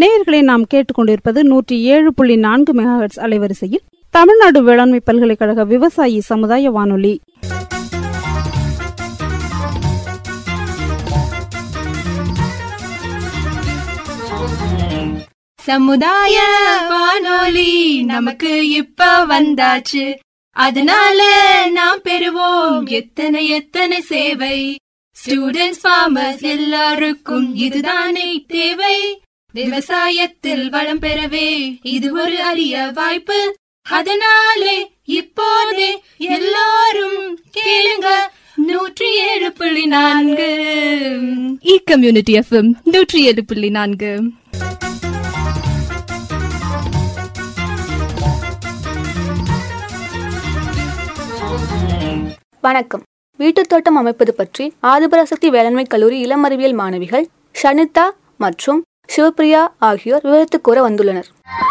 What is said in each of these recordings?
நேயர்களை நாம் கேட்டுக்கொண்டிருப்பது நூற்றி ஏழு புள்ளி நான்கு மெகாஹெட்ஸ் அலைவரிசையில் தமிழ்நாடு வேளாண்மை பல்கலைக்கழக விவசாயி சமுதாய வானொலி சமுதாய வானொலி நமக்கு இப்ப வந்தாச்சு அதனால நாம் பெறுவோம் எத்தனை எத்தனை சேவை ஸ்டூடெண்ட்ஸ் ஃபார்மர்ஸ் எல்லாருக்கும் இதுதானே தேவை விவசாயத்தில் வளம் பெறவே இது ஒரு அரிய வாய்ப்பு அதனாலே இப்போதே எல்லாரும் கேளுங்க நூற்றி ஏழு புள்ளி நான்கு இ கம்யூனிட்டி எஃப்எம் நூற்றி ஏழு புள்ளி நான்கு வணக்கம் வீட்டுத் தோட்டம் அமைப்பது பற்றி ஆதிபராசக்தி வேளாண்மை கல்லூரி இளம் அறிவியல் மாணவிகள் ஷனிதா மற்றும் சிவபிரியா ஆகியோர் விவரித்து கூற வந்துள்ளனர்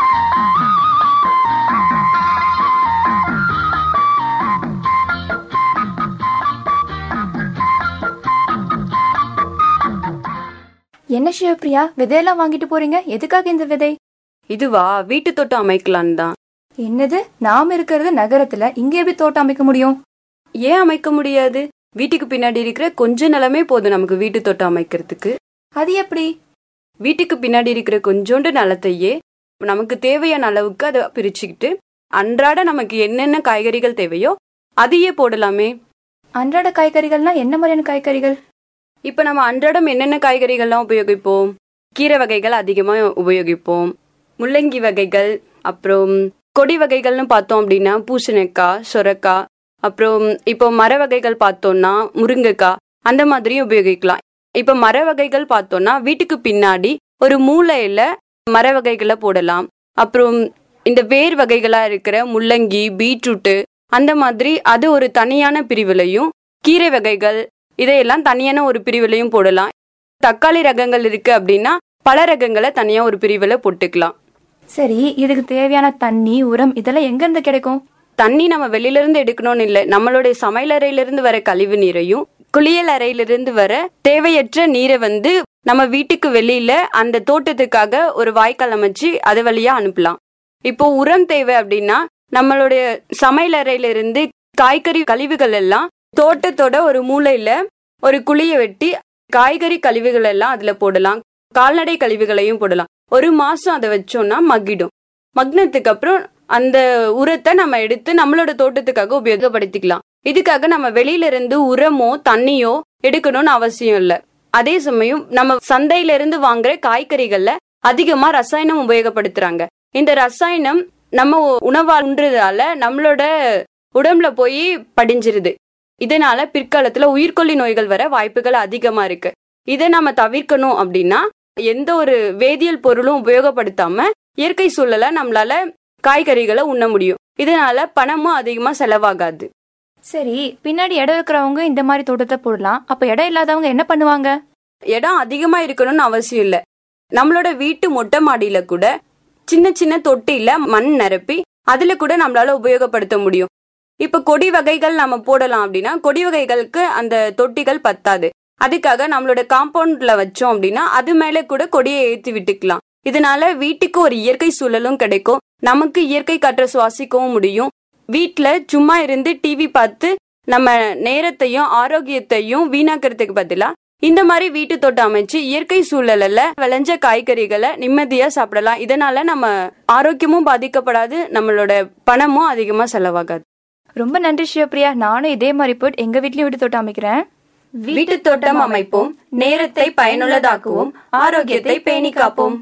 என்ன சிவபிரியா விதையெல்லாம் வாங்கிட்டு போறீங்க எதுக்காக இந்த விதை இதுவா வீட்டு தோட்டம் அமைக்கலாம் தான் என்னது நாம் இருக்கிறது நகரத்துல இங்க எப்படி தோட்டம் அமைக்க முடியும் ஏன் அமைக்க முடியாது வீட்டுக்கு பின்னாடி இருக்கிற கொஞ்ச நிலமே போதும் நமக்கு வீட்டு தோட்டம் அமைக்கிறதுக்கு அது எப்படி வீட்டுக்கு பின்னாடி இருக்கிற கொஞ்சோண்டு நிலத்தையே நமக்கு தேவையான அளவுக்கு அதை பிரிச்சுக்கிட்டு அன்றாட நமக்கு என்னென்ன காய்கறிகள் தேவையோ அதையே போடலாமே அன்றாட காய்கறிகள்னா என்ன மாதிரியான காய்கறிகள் இப்ப நம்ம அன்றாடம் என்னென்ன காய்கறிகள்லாம் உபயோகிப்போம் கீரை வகைகள் அதிகமா உபயோகிப்போம் முள்ளங்கி வகைகள் அப்புறம் கொடி வகைகள்னு பார்த்தோம் அப்படின்னா பூசணிக்காய் சொரக்காய் அப்புறம் இப்போ மர வகைகள் பார்த்தோம்னா முருங்கைக்காய் அந்த மாதிரியும் உபயோகிக்கலாம் இப்போ மர வகைகள் பார்த்தோம்னா வீட்டுக்கு பின்னாடி ஒரு மூலையில மர வகைகளை போடலாம் அப்புறம் இந்த வேர் வகைகளா இருக்கிற முள்ளங்கி பீட்ரூட்டு அந்த மாதிரி அது ஒரு தனியான பிரிவுலையும் கீரை வகைகள் இதையெல்லாம் தனியான ஒரு பிரிவுலையும் போடலாம் தக்காளி ரகங்கள் இருக்கு அப்படின்னா பல ரகங்களை தனியா ஒரு பிரிவுல போட்டுக்கலாம் சரி இதுக்கு தேவையான தண்ணி உரம் இதெல்லாம் எங்க இருந்து கிடைக்கும் தண்ணி நம்ம வெளியில இருந்து எடுக்கணும்னு இல்லை நம்மளுடைய சமையலறையில இருந்து வர கழிவு நீரையும் குளியல் அறையிலிருந்து வர தேவையற்ற நீரை வந்து நம்ம வீட்டுக்கு வெளியில அந்த தோட்டத்துக்காக ஒரு வாய்க்கால் அமைச்சு அது வழியா அனுப்பலாம் இப்போ உரம் தேவை அப்படின்னா நம்மளுடைய சமையலறையில இருந்து காய்கறி கழிவுகள் எல்லாம் தோட்டத்தோட ஒரு மூலையில ஒரு குழிய வெட்டி காய்கறி கழிவுகள் எல்லாம் அதுல போடலாம் கால்நடை கழிவுகளையும் போடலாம் ஒரு மாசம் அதை வச்சோம்னா மக்கிடும் மக்னத்துக்கு அப்புறம் அந்த உரத்தை நம்ம எடுத்து நம்மளோட தோட்டத்துக்காக உபயோகப்படுத்திக்கலாம் இதுக்காக நம்ம வெளியில இருந்து உரமோ தண்ணியோ எடுக்கணும்னு அவசியம் இல்ல அதே சமயம் நம்ம சந்தையில இருந்து வாங்குற காய்கறிகள்ல அதிகமா ரசாயனம் உபயோகப்படுத்துறாங்க இந்த ரசாயனம் நம்ம உணவா உண்றதால நம்மளோட உடம்புல போய் படிஞ்சிருது இதனால பிற்காலத்துல உயிர்கொல்லி நோய்கள் வர வாய்ப்புகள் அதிகமா இருக்கு இதை நம்ம தவிர்க்கணும் அப்படின்னா எந்த ஒரு வேதியியல் பொருளும் உபயோகப்படுத்தாம இயற்கை சூழல நம்மளால காய்கறிகளை உண்ண முடியும் இதனால பணமும் அதிகமா செலவாகாது சரி பின்னாடி இடம் இருக்கிறவங்க இந்த மாதிரி தோட்டத்தை போடலாம் அப்ப இடம் இல்லாதவங்க என்ன பண்ணுவாங்க இடம் அதிகமா இருக்கணும்னு அவசியம் இல்ல நம்மளோட வீட்டு மொட்டை மாடியில கூட சின்ன சின்ன தொட்டியில மண் நிரப்பி அதுல கூட நம்மளால உபயோகப்படுத்த முடியும் இப்ப கொடி வகைகள் நம்ம போடலாம் அப்படின்னா கொடி வகைகளுக்கு அந்த தொட்டிகள் பத்தாது அதுக்காக நம்மளோட காம்பவுண்ட்ல வச்சோம் அப்படின்னா அது மேல கூட கொடியை ஏத்தி விட்டுக்கலாம் இதனால வீட்டுக்கு ஒரு இயற்கை சூழலும் கிடைக்கும் நமக்கு இயற்கை காற்றை சுவாசிக்கவும் முடியும் வீட்ல சும்மா இருந்து டிவி பார்த்து நம்ம நேரத்தையும் ஆரோக்கியத்தையும் வீணாக்கிறதுக்கு பதிலா இந்த மாதிரி வீட்டு தோட்டம் அமைச்சு இயற்கை சூழல்ல விளைஞ்ச காய்கறிகளை நிம்மதியா சாப்பிடலாம் இதனால நம்ம ஆரோக்கியமும் பாதிக்கப்படாது நம்மளோட பணமும் அதிகமா செலவாகாது ரொம்ப நன்றி சிவபிரியா நானும் இதே மாதிரி போயிட்டு எங்க வீட்லயும் வீட்டு தோட்டம் அமைக்கிறேன் வீட்டு தோட்டம் அமைப்போம் நேரத்தை பயனுள்ளதாக்குவோம் ஆரோக்கியத்தை பேணி காப்போம்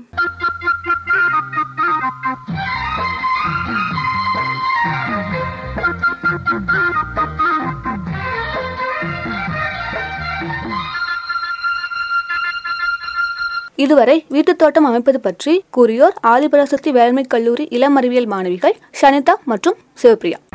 இதுவரை வீட்டுத் தோட்டம் அமைப்பது பற்றி கூறியோர் ஆதிபராசக்தி வேளாண்மை கல்லூரி இளம் அறிவியல் மாணவிகள் ஷனிதா மற்றும் சிவபிரியா